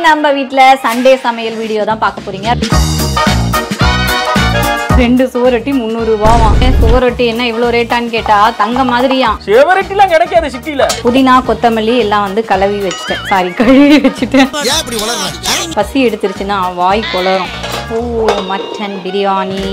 நம்ம வீட்ல சண்டே சமையல் வீடியோ தான் பார்க்க போறீங்க ரெண்டு சுவரொட்டி முந்நூறு ரூபாவாம் ஏன் சுவரொட்டி என்ன இவ்வளோ ரேட்டான்னு கேட்டா தங்க மாதிரியாம் செவரட்டிலாம் கிடைக்காது சிட்டில புதினா கொத்தமல்லி எல்லாம் வந்து கலவி வச்சுட்டேன் சாரி கழுவி வச்சுட்டேன் ஏன் இப்படி வளர்ற பசி எடுத்துருச்சுன்னா வாய் கொளரும் ஓ மட்டன் பிரியாணி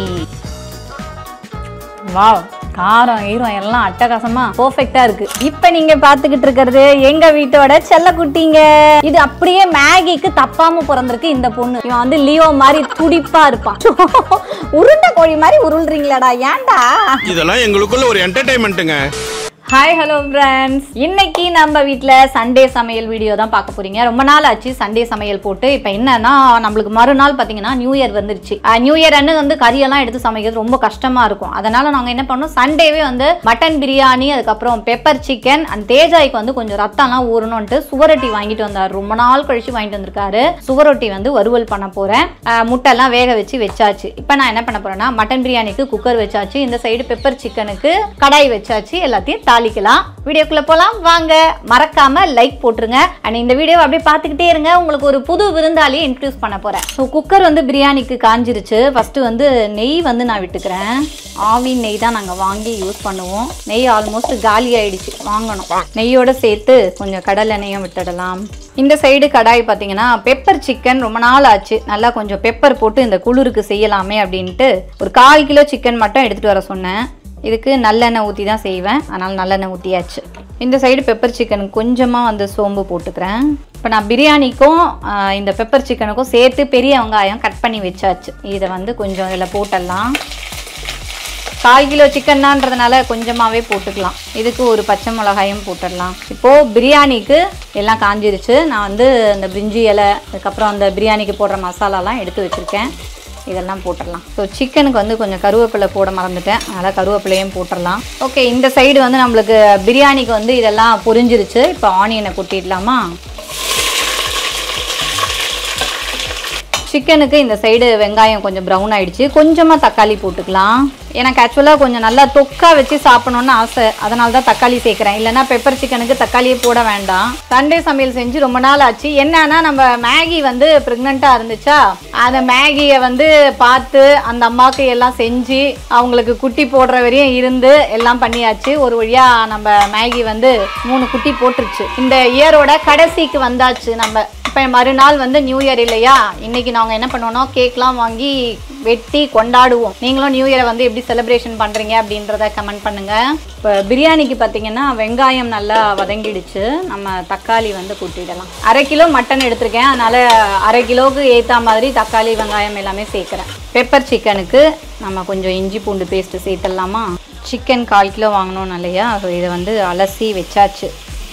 வாவ் காரம் ஈரம் எல்லாம் அட்டகாசமா பெர்ஃபெக்ட்டா இருக்கு இப்ப நீங்க பாத்துக்கிட்டு இருக்கிறது எங்க வீட்டோட செல்லக்குட்டிங்க இது அப்படியே மேகிக்கு தப்பாம பிறந்திருக்கு இந்த பொண்ணு இவன் வந்து லியோ மாதிரி துடிப்பா இருப்பான் உருண்டை கோழி மாதிரி உருள்றீங்களாடா ஏன்டா இதெல்லாம் எங்களுக்குள்ள ஒரு என்டர்டைன்மெண்ட்டுங்க ஹாய் ஹலோ ஃப்ரெண்ட்ஸ் இன்னைக்கு நம்ம வீட்டில் சண்டே சமையல் வீடியோ தான் பார்க்க போறீங்க ரொம்ப நாள் ஆச்சு சண்டே சமையல் போட்டு இப்போ என்னன்னா நம்மளுக்கு மறுநாள் பார்த்தீங்கன்னா நியூ இயர் வந்துருச்சு நியூ இயர் அன்னு வந்து கறியெல்லாம் எடுத்து சமைக்கிறது ரொம்ப கஷ்டமா இருக்கும் அதனால நாங்கள் என்ன பண்ணோம் சண்டேவே வந்து மட்டன் பிரியாணி அதுக்கப்புறம் பெப்பர் சிக்கன் அண்ட் தேஜாய்க்கு வந்து கொஞ்சம் ரத்தம்லாம் ஊறணும்ட்டு சுவரொட்டி வாங்கிட்டு வந்தார் ரொம்ப நாள் கழிச்சு வாங்கிட்டு வந்திருக்காரு சுவரொட்டி வந்து வறுவல் பண்ண போறேன் அஹ் முட்டைலாம் வேக வச்சு வச்சாச்சு இப்போ நான் என்ன பண்ண போறேன்னா மட்டன் பிரியாணிக்கு குக்கர் வச்சாச்சு இந்த சைடு பெப்பர் சிக்கனுக்கு கடாய் வச்சாச்சு எல்லாத்தையும் தாளிக்கலாம் வீடியோக்குள்ள போலாம் வாங்க மறக்காம லைக் போட்டுருங்க அண்ட் இந்த வீடியோ அப்படியே பார்த்துக்கிட்டே இருங்க உங்களுக்கு ஒரு புது விருந்தாளியை இன்ட்ரடியூஸ் பண்ண போறேன் ஸோ குக்கர் வந்து பிரியாணிக்கு காஞ்சிருச்சு ஃபர்ஸ்ட் வந்து நெய் வந்து நான் விட்டுக்கிறேன் ஆவின் நெய் தான் நாங்கள் வாங்கி யூஸ் பண்ணுவோம் நெய் ஆல்மோஸ்ட் காலி ஆயிடுச்சு வாங்கணும் நெய்யோட சேர்த்து கொஞ்சம் கடல் எண்ணெயும் விட்டுடலாம் இந்த சைடு கடாய் பார்த்தீங்கன்னா பெப்பர் சிக்கன் ரொம்ப நாள் ஆச்சு நல்லா கொஞ்சம் பெப்பர் போட்டு இந்த குளிருக்கு செய்யலாமே அப்படின்ட்டு ஒரு கால் கிலோ சிக்கன் மட்டும் எடுத்துட்டு வர சொன்னேன் இதுக்கு நல்லெண்ணெய் ஊற்றி தான் செய்வேன் அதனால் நல்லெண்ணெய் ஊற்றியாச்சு இந்த சைடு பெப்பர் சிக்கன் கொஞ்சமாக வந்து சோம்பு போட்டுக்கிறேன் இப்போ நான் பிரியாணிக்கும் ஆஹ், இந்த பெப்பர் சிக்கனுக்கும் சேர்த்து பெரிய வெங்காயம் கட் பண்ணி வச்சாச்சு இதை வந்து கொஞ்சம் இதில் போட்டுடலாம் கால் கிலோ சிக்கன்னான்றதுனால கொஞ்சமாகவே போட்டுக்கலாம் இதுக்கு ஒரு பச்சை மிளகாயும் போட்டுடலாம் இப்போது பிரியாணிக்கு எல்லாம் காஞ்சிருச்சு நான் வந்து இந்த பிரிஞ்சி இலை அதுக்கப்புறம் அந்த பிரியாணிக்கு போடுற மசாலாலாம் எடுத்து வச்சுருக்கேன் இதெல்லாம் போட்டுடலாம் ஸோ சிக்கனுக்கு வந்து கொஞ்சம் கருவேப்பிலை போட மறந்துட்டேன் அதனால் கருவேப்பிலையும் போட்டுடலாம் ஓகே இந்த சைடு வந்து நம்மளுக்கு பிரியாணிக்கு வந்து இதெல்லாம் பொரிஞ்சிருச்சு இப்போ ஆனியனை கொட்டிடலாமா சிக்கனுக்கு இந்த சைடு வெங்காயம் கொஞ்சம் ப்ரௌன் ஆயிடுச்சு கொஞ்சமாக தக்காளி போட்டுக்கலாம் எனக்கு ஆக்சுவலாக கொஞ்சம் நல்லா தொக்கா வச்சு சாப்பிடணும்னு ஆசை அதனால தான் தக்காளி சேர்க்குறேன் இல்லைன்னா பெப்பர் சிக்கனுக்கு தக்காளியே போட வேண்டாம் சண்டே சமையல் செஞ்சு ரொம்ப நாள் ஆச்சு என்னன்னா நம்ம மேகி வந்து ப்ரெக்னெண்ட்டாக இருந்துச்சா அந்த மேகியை வந்து பார்த்து அந்த அம்மாவுக்கு எல்லாம் செஞ்சு அவங்களுக்கு குட்டி போடுற வரையும் இருந்து எல்லாம் பண்ணியாச்சு ஒரு வழியாக நம்ம மேகி வந்து மூணு குட்டி போட்டுருச்சு இந்த இயரோட கடைசிக்கு வந்தாச்சு நம்ம இப்போ மறுநாள் வந்து நியூ இயர் இல்லையா இன்னைக்கு நாங்கள் என்ன பண்ணுவோம்னா கேக்லாம் வாங்கி வெட்டி கொண்டாடுவோம் நீங்களும் நியூ இயரை வந்து எப்படி செலிப்ரேஷன் பண்ணுறீங்க அப்படின்றத கமெண்ட் பண்ணுங்க இப்போ பிரியாணிக்கு பார்த்தீங்கன்னா வெங்காயம் நல்லா வதங்கிடுச்சு நம்ம தக்காளி வந்து கூட்டிடலாம் அரை கிலோ மட்டன் எடுத்திருக்கேன் அதனால அரை கிலோவுக்கு ஏற்ற மாதிரி தக்காளி வெங்காயம் எல்லாமே சேர்க்குறேன் பெப்பர் சிக்கனுக்கு நம்ம கொஞ்சம் இஞ்சி பூண்டு பேஸ்ட்டு சேர்த்துடலாமா சிக்கன் கால் கிலோ வாங்கணும் இல்லையா ஸோ இதை வந்து அலசி வச்சாச்சு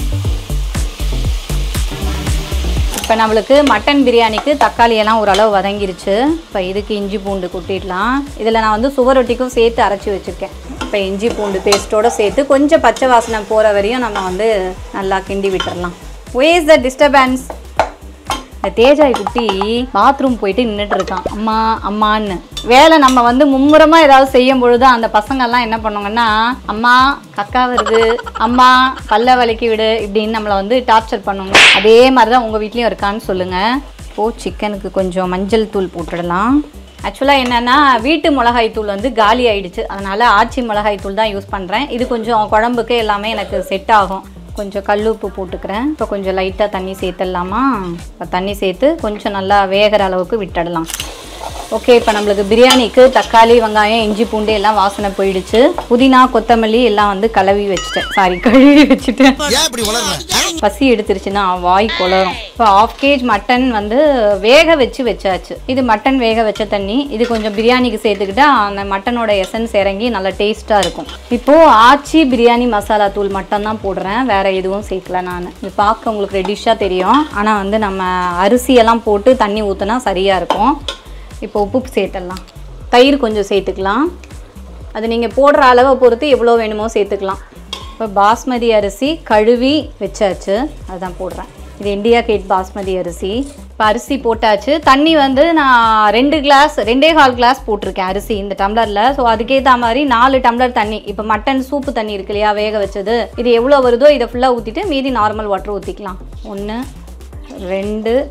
இப்போ நம்மளுக்கு மட்டன் பிரியாணிக்கு தக்காளி எல்லாம் ஓரளவு வதங்கிருச்சு இப்போ இதுக்கு இஞ்சி பூண்டு கொட்டிடலாம் இதில் நான் வந்து சுவரொட்டிக்கும் சேர்த்து அரைச்சி வச்சுருக்கேன் இப்போ இஞ்சி பூண்டு பேஸ்ட்டோட சேர்த்து கொஞ்சம் பச்சை வாசனை போகிற வரையும் நம்ம வந்து நல்லா கிண்டி விட்டுறலாம் வேஸ் த டிஸ்டர்பன்ஸ் இந்த தேஜாய் குட்டி பாத்ரூம் போயிட்டு நின்றுட்டு இருக்கான் அம்மா அம்மான்னு வேலை நம்ம வந்து மும்முரமாக ஏதாவது செய்யும் பொழுது அந்த பசங்கள்லாம் என்ன பண்ணுவாங்கன்னா அம்மா கக்கா வருது அம்மா பல்ல வலிக்கி விடு இப்படின்னு நம்மளை வந்து டார்ச்சர் பண்ணுவாங்க அதே மாதிரி தான் உங்கள் வீட்லேயும் இருக்கான்னு சொல்லுங்கள் இப்போது சிக்கனுக்கு கொஞ்சம் மஞ்சள் தூள் போட்டுடலாம் ஆக்சுவலாக என்னென்னா வீட்டு மிளகாய் தூள் வந்து காலி ஆயிடுச்சு அதனால் ஆச்சி மிளகாய் தூள் தான் யூஸ் பண்ணுறேன் இது கொஞ்சம் குழம்புக்கு எல்லாமே எனக்கு செட் ஆகும் கொஞ்சம் கல் உப்பு போட்டுக்கிறேன் இப்போ கொஞ்சம் லைட்டாக தண்ணி சேர்த்துடலாமா இப்போ தண்ணி சேர்த்து கொஞ்சம் நல்லா வேகிற அளவுக்கு விட்டுடலாம் ஓகே இப்போ நம்மளுக்கு பிரியாணிக்கு தக்காளி வெங்காயம் இஞ்சி பூண்டு எல்லாம் வாசனை போயிடுச்சு புதினா கொத்தமல்லி எல்லாம் வந்து கலவி வச்சுட்டேன் சாரி கழுவி வச்சுட்டேன் ஏன் இப்படி வளர்ற பசி எடுத்துருச்சுன்னா வாய் கொளரும் இப்போ ஆஃப் கேஜ் மட்டன் வந்து வேக வச்சு வச்சாச்சு இது மட்டன் வேக வச்ச தண்ணி இது கொஞ்சம் பிரியாணிக்கு சேர்த்துக்கிட்டா அந்த மட்டனோட எசன்ஸ் இறங்கி நல்லா டேஸ்ட்டாக இருக்கும் இப்போது ஆச்சி பிரியாணி மசாலா தூள் மட்டும் தான் போடுறேன் வேற எதுவும் சேர்க்கல நான் இது பார்க்க உங்களுக்கு ரெடிஷாக தெரியும் ஆனால் வந்து நம்ம அரிசியெல்லாம் போட்டு தண்ணி ஊற்றினா சரியாக இருக்கும் இப்போ உப்பு சேர்த்துடலாம் தயிர் கொஞ்சம் சேர்த்துக்கலாம் அது நீங்கள் போடுற அளவை பொறுத்து எவ்வளோ வேணுமோ சேர்த்துக்கலாம் இப்போ பாஸ்மதி அரிசி கழுவி வச்சாச்சு அதுதான் போடுறேன் இது இந்தியா கேட் பாஸ்மதி அரிசி இப்போ அரிசி போட்டாச்சு தண்ணி வந்து நான் ரெண்டு கிளாஸ் ரெண்டே கால் கிளாஸ் போட்டிருக்கேன் அரிசி இந்த டம்ளரில் ஸோ அதுக்கேற்ற மாதிரி நாலு டம்ளர் தண்ணி இப்போ மட்டன் சூப்பு தண்ணி இருக்கு இல்லையா வேக வச்சது இது எவ்வளோ வருதோ இதை ஃபுல்லாக ஊற்றிட்டு மீதி நார்மல் வாட்டர் ஊற்றிக்கலாம் ஒன்று ரெண்டு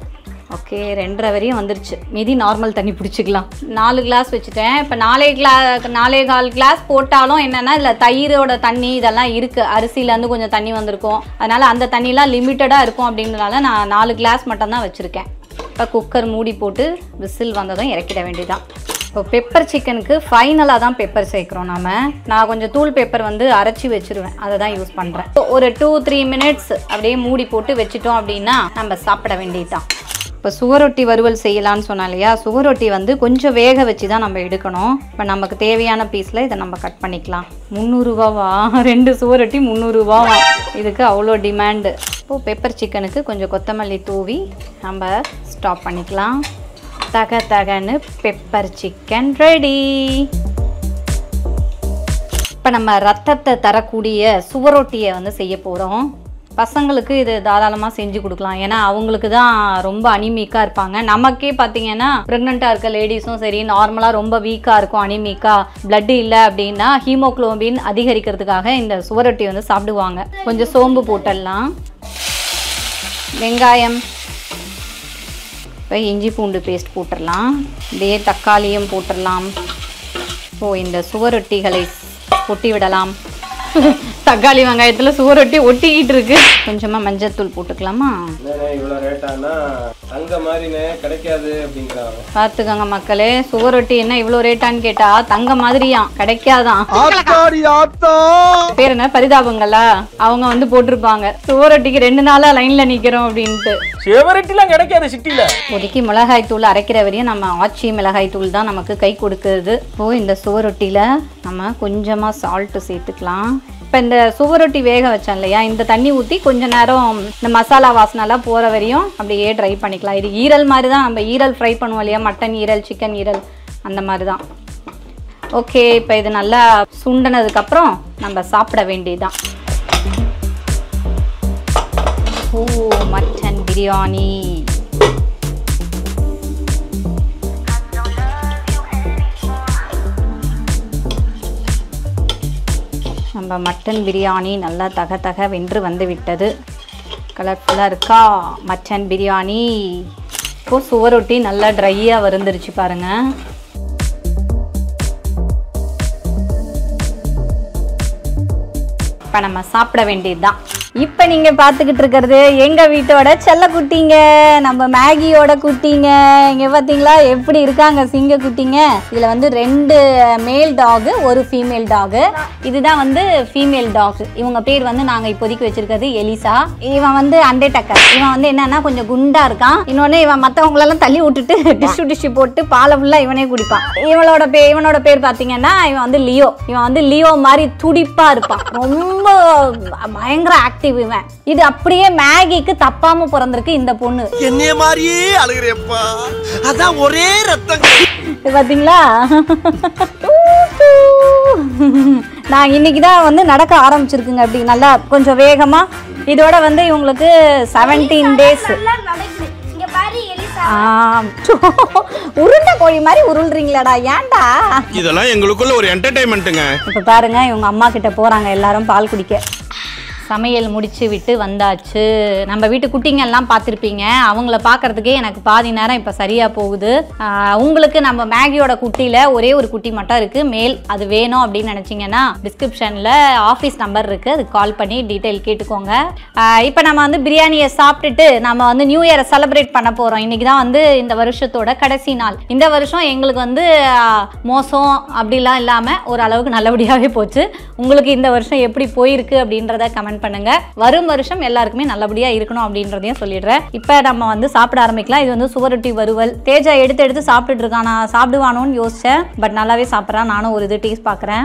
ஓகே ரெண்டரை வரையும் வந்துருச்சு மீதி நார்மல் தண்ணி பிடிச்சிக்கலாம் நாலு கிளாஸ் வச்சுட்டேன் இப்போ நாலே கிளா நாலே கால் கிளாஸ் போட்டாலும் என்னென்னா இதில் தயிரோட தண்ணி இதெல்லாம் இருக்குது அரிசியிலேருந்து கொஞ்சம் தண்ணி வந்திருக்கும் அதனால் அந்த தண்ணிலாம் லிமிட்டடாக இருக்கும் அப்படின்றனால நான் நாலு கிளாஸ் மட்டும்தான் வச்சுருக்கேன் இப்போ குக்கர் மூடி போட்டு விசில் வந்ததும் இறக்கிட வேண்டியதான் இப்போ பெப்பர் சிக்கனுக்கு ஃபைனலாக தான் பெப்பர் சேர்க்குறோம் நாம நான் கொஞ்சம் தூள் பெப்பர் வந்து அரைச்சி வச்சிருவேன் அதை தான் யூஸ் பண்ணுறேன் ஒரு டூ த்ரீ மினிட்ஸ் அப்படியே மூடி போட்டு வச்சிட்டோம் அப்படின்னா நம்ம சாப்பிட வேண்டியதுதான் இப்போ சுவரொட்டி வறுவல் செய்யலாம்னு சொன்னா இல்லையா சுவரொட்டி வந்து கொஞ்சம் வேக வச்சு தான் நம்ம எடுக்கணும் இப்போ நமக்கு தேவையான பீஸில் இதை நம்ம கட் பண்ணிக்கலாம் முந்நூறுரூவாவா ரெண்டு சுவரொட்டி முந்நூறுரூவாவா இதுக்கு அவ்வளோ டிமாண்டு இப்போது பெப்பர் சிக்கனுக்கு கொஞ்சம் கொத்தமல்லி தூவி நம்ம ஸ்டாப் பண்ணிக்கலாம் தக தகன்னு பெப்பர் சிக்கன் ரெடி இப்போ நம்ம ரத்தத்தை தரக்கூடிய சுவரொட்டியை வந்து செய்ய போகிறோம் பசங்களுக்கு இது தாராளமாக செஞ்சு கொடுக்கலாம் ஏன்னா அவங்களுக்கு தான் ரொம்ப அனிமிக்காக இருப்பாங்க நமக்கே பார்த்தீங்கன்னா ப்ரெக்னெண்ட்டாக இருக்க லேடிஸும் சரி நார்மலாக ரொம்ப வீக்காக இருக்கும் அனிமிக்காக blood இல்லை அப்படின்னா ஹீமோக்ளோபின் அதிகரிக்கிறதுக்காக இந்த சுவரொட்டி வந்து சாப்பிடுவாங்க கொஞ்சம் சோம்பு போட்டுடலாம் வெங்காயம் இப்போ இஞ்சி பூண்டு பேஸ்ட் போட்டுடலாம் இதே தக்காளியும் போட்டுடலாம் ஓ இந்த சுவரொட்டிகளை கொட்டி விடலாம் தக்காளி வெங்காயத்தில் சுவரொட்டி ஒட்டிக்கிட்டு இருக்கு கொஞ்சமாக மஞ்சத்தூள் போட்டுக்கலாமா என்னண்ணே இவ்வளோ ரேட்டானா தங்க மாதிரினே கிடைக்காது அப்படிங்கிறாங்க பார்த்துக்கோங்க மக்களே சுவரொட்டி என்ன இவ்வளோ ரேட்டான்னு கேட்டா தங்க மாதிரியாம் கிடைக்காதான் ஆத்தாடி ஆத்தா பேர் என்ன பரிதாபங்களா அவங்க வந்து போட்டிருப்பாங்க சுவரொட்டிக்கு ரெண்டு நாளா லைன்ல நிக்கிறோம் அப்படின்ட்டு செவரட்டிலாம் கிடைக்காது சிட்டில ஒதுக்கி மிளகாய் தூள் அரைக்கிற வரையும் நம்ம ஆச்சி மிளகாய் தூள் தான் நமக்கு கை கொடுக்குறது இப்போ இந்த சுவரொட்டியில் நம்ம கொஞ்சமாக சால்ட்டு சேர்த்துக்கலாம் இப்போ இந்த சுவரொட்டி வேக வச்சோம் இல்லையா இந்த தண்ணி ஊற்றி கொஞ்ச நேரம் இந்த மசாலா வாசனைலாம் போகிற வரையும் அப்படியே ட்ரை பண்ணிக்கலாம் இது ஈரல் மாதிரி தான் நம்ம ஈரல் ஃப்ரை பண்ணுவோம் இல்லையா மட்டன் ஈரல் சிக்கன் ஈரல் அந்த மாதிரி தான் ஓகே இப்போ இது நல்லா சுண்டினதுக்கப்புறம் நம்ம சாப்பிட வேண்டியதுதான் ஓ மட்டன் பிரியாணி நம்ம மட்டன் பிரியாணி நல்லா தக தக வென்று வந்து விட்டது கலர்ஃபுல்லாக இருக்கா மட்டன் பிரியாணி இப்போ சுவரொட்டி நல்லா ட்ரையாக வருந்துருச்சு பாருங்கள் இப்போ நம்ம சாப்பிட வேண்டியதுதான் இப்போ நீங்கள் பார்த்துக்கிட்டு இருக்கிறது எங்கள் வீட்டோட செல்ல குட்டிங்க நம்ம மேகியோட குட்டிங்க இங்கே பார்த்தீங்களா எப்படி இருக்காங்க சிங்க குட்டிங்க இதில் வந்து ரெண்டு மேல் டாகு ஒரு ஃபீமேல் டாகு இதுதான் வந்து ஃபீமேல் டாக் இவங்க பேர் வந்து நாங்கள் இப்போதைக்கு வச்சிருக்கிறது எலிசா இவன் வந்து அண்டே டக்கர் இவன் வந்து என்னன்னா கொஞ்சம் குண்டா இருக்கான் இன்னொன்று இவன் மற்றவங்களெல்லாம் தள்ளி விட்டுட்டு டிஷ்யூ டிஷ்யூ போட்டு பாலை ஃபுல்லாக இவனே குடிப்பான் இவனோட பே இவனோட பேர் பார்த்தீங்கன்னா இவன் வந்து லியோ இவன் வந்து லியோ மாதிரி துடிப்பா இருப்பான் ரொம்ப பயங்கர ஆக்டிவ் இவன் இது அப்படியே மேகிக்கு தப்பாம பிறந்திருக்கு இந்த பொண்ணு என்னைய மாதிரியே அழுகிறேப்பா அதான் ஒரே ரத்தம் இது பார்த்தீங்களா நான் இன்னைக்கு தான் வந்து நடக்க ஆரம்பிச்சிருக்குங்க அப்படி நல்லா கொஞ்சம் வேகமா இதோட வந்து இவங்களுக்கு செவன்டீன் டேஸ் நல்லா நடக்குது இங்க பாரு எலிசா உருண்டை கோழி மாதிரி உருள்றீங்களாடா ஏன்டா இதெல்லாம் எங்களுக்குள்ள ஒரு என்டர்டைன்மெண்ட்டுங்க இப்போ பாருங்க இவங்க அம்மா கிட்ட போறாங்க எல்லாரும் பால் குடிக்க சமையல் முடிச்சு விட்டு வந்தாச்சு நம்ம வீட்டு குட்டிங்க எல்லாம் பார்த்துருப்பீங்க அவங்கள பார்க்கறதுக்கே எனக்கு பாதி நேரம் இப்போ சரியாக போகுது ஆஹ் உங்களுக்கு நம்ம மேகியோட குட்டியில் ஒரே ஒரு குட்டி மட்டும் இருக்குது மேல் அது வேணும் அப்படின்னு நினச்சிங்கன்னா டிஸ்கிரிப்ஷனில் ஆஃபீஸ் நம்பர் இருக்குது அதுக்கு கால் பண்ணி டீட்டெயில் கேட்டுக்கோங்க இப்போ நம்ம வந்து பிரியாணியை சாப்பிட்டுட்டு நம்ம வந்து நியூ இயரை செலிப்ரேட் பண்ண போகிறோம் இன்றைக்கி தான் வந்து இந்த வருஷத்தோட கடைசி நாள் இந்த வருஷம் எங்களுக்கு வந்து ஆஹ், மோசம் அப்படிலாம் இல்லாமல் ஒரு அளவுக்கு நல்லபடியாகவே போச்சு உங்களுக்கு இந்த வருஷம் எப்படி போயிருக்கு அப்படின்றத கமெண்ட் பண்ணுங்க வரும் வருஷம் எல்லாருக்குமே நல்லபடியாக இருக்கணும் அப்படின்றதையும் சொல்லிடுறேன் இப்போ நம்ம வந்து சாப்பிட ஆரம்பிக்கலாம் இது வந்து சுவரொட்டி வறுவல் தேஜா எடுத்து எடுத்து சாப்பிட்டுட்டு இருக்கான் நான் சாப்பிடுவானோன்னு யோசிச்சேன் பட் நல்லாவே சாப்பிட்றான் நானும் ஒரு இது டேஸ்ட் பார்க்குறேன்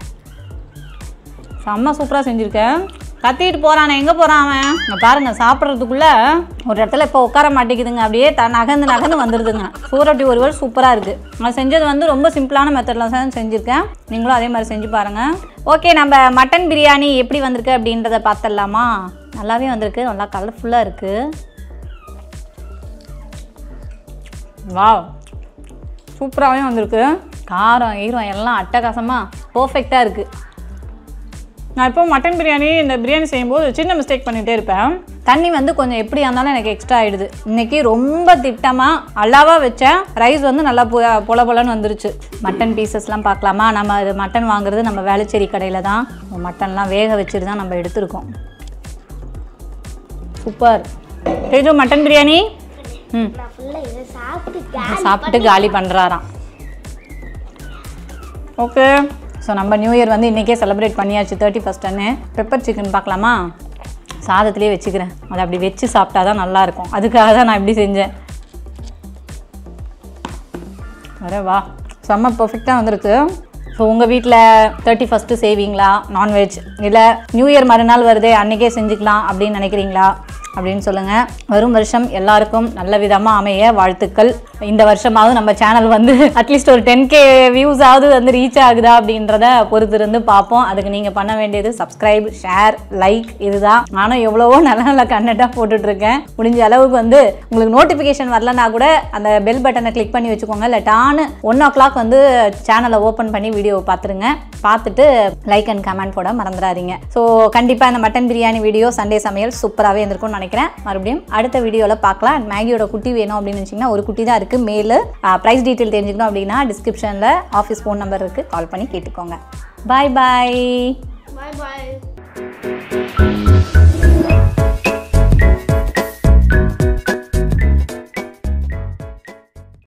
செம்ம சூப்பராக செஞ்சுருக்கேன் கத்திட்டு போறானே எங்க போறான் அவன் இங்க பாருங்க சாப்பிட்றதுக்குள்ள ஒரு இடத்துல இப்போ உட்கார மாட்டேங்குதுங்க அப்படியே த நகர்ந்து நகர்ந்து வந்துடுதுங்க சூரொட்டி ஒருவர் சூப்பராக இருக்கு நான் செஞ்சது வந்து ரொம்ப சிம்பிளான மெத்தடில் தான் செஞ்சுருக்கேன் நீங்களும் அதே மாதிரி செஞ்சு பாருங்க ஓகே நம்ம மட்டன் பிரியாணி எப்படி வந்திருக்கு அப்படின்றத பார்த்துடலாமா நல்லாவே வந்திருக்கு நல்லா கலர்ஃபுல்லாக இருக்கு வாவ் சூப்பராகவே வந்திருக்கு காரம் ஈரம் எல்லாம் அட்டகாசமாக பர்ஃபெக்டாக இருக்குது நான் இப்போ மட்டன் பிரியாணி இந்த பிரியாணி செய்யும்போது சின்ன மிஸ்டேக் பண்ணிகிட்டே இருப்பேன் தண்ணி வந்து கொஞ்சம் எப்படி இருந்தாலும் எனக்கு எக்ஸ்ட்ரா ஆயிடுது இன்னைக்கு ரொம்ப திட்டமாக அல்லாவாக வச்சேன் ரைஸ் வந்து நல்லா பொ பொல பொலன்னு வந்துருச்சு மட்டன் பீசஸ்லாம் பார்க்கலாமா நம்ம இது மட்டன் வாங்குறது நம்ம வேளச்சேரி கடையில் தான் மட்டன்லாம் வேக வச்சுட்டு தான் நம்ம எடுத்திருக்கோம் சூப்பர் தேஜு மட்டன் பிரியாணி ம் நான் ஃபுல்லா இதை சாப்பிட்டு சாப்பிட்டு காலி பண்ணுறாராம் ஓகே ஸோ நம்ம நியூ இயர் வந்து இன்றைக்கே செலிப்ரேட் பண்ணியாச்சு தேர்ட்டி ஃபஸ்ட்டுன்னு பெப்பர் சிக்கன் பார்க்கலாமா சாதத்துலேயே வச்சுக்கிறேன் அதை அப்படி வச்சு சாப்பிட்டா தான் நல்லாயிருக்கும் அதுக்காக தான் நான் இப்படி செஞ்சேன் வர வா செம்ம பர்ஃபெக்டாக வந்திருக்கு ஸோ உங்கள் வீட்டில் தேர்ட்டி ஃபஸ்ட்டு செய்வீங்களா நான்வெஜ் இல்லை நியூ இயர் மறுநாள் வருதே அன்றைக்கே செஞ்சுக்கலாம் அப்படின்னு நினைக்கிறீங்களா அப்படின்னு சொல்லுங்கள் வரும் வருஷம் எல்லாருக்கும் நல்ல விதமாக அமைய வாழ்த்துக்கள் இந்த வருஷமாவது நம்ம சேனல் வந்து அட்லீஸ்ட் ஒரு டென் கே வியூஸாவது வந்து ரீச் ஆகுதா அப்படின்றத பொறுத்திருந்து பார்ப்போம் அதுக்கு நீங்கள் பண்ண வேண்டியது சப்ஸ்கிரைப் ஷேர் லைக் இதுதான் நானும் எவ்வளவோ நல்ல நல்ல கண்டென்ட்டாக போட்டுட்ருக்கேன் முடிஞ்ச அளவுக்கு வந்து உங்களுக்கு நோட்டிஃபிகேஷன் வரலனா கூட அந்த பெல் பட்டனை கிளிக் பண்ணி வச்சுக்கோங்க இல்லை டான்னு ஒன் ஓ கிளாக் வந்து சேனலை ஓப்பன் பண்ணி வீடியோ பார்த்துருங்க பார்த்துட்டு லைக் அண்ட் கமெண்ட் போட மறந்துடாதீங்க ஸோ கண்டிப்பாக இந்த மட்டன் பிரியாணி வீடியோ சண்டே சமையல் சூப்பராகவே இருந்திருக்கும்னு நினைக்கிறேன் மறுபடியும் அடுத்த வீடியோவில் பார்க்கலாம் And மேகியோட குட்டி வேணும் அப்படின்னு நினச்சிங்கன்னா ஒரு குட்டி தான் இருக்குது மேலு ப்ரைஸ் டீட்டெயில் தெரிஞ்சுக்கணும் அப்படின்னா டிஸ்கிரிப்ஷனில் ஆஃபீஸ் ஃபோன் நம்பர் இருக்குது கால் பண்ணி கேட்டுக்கோங்க பாய் பாய் பாய் பாய்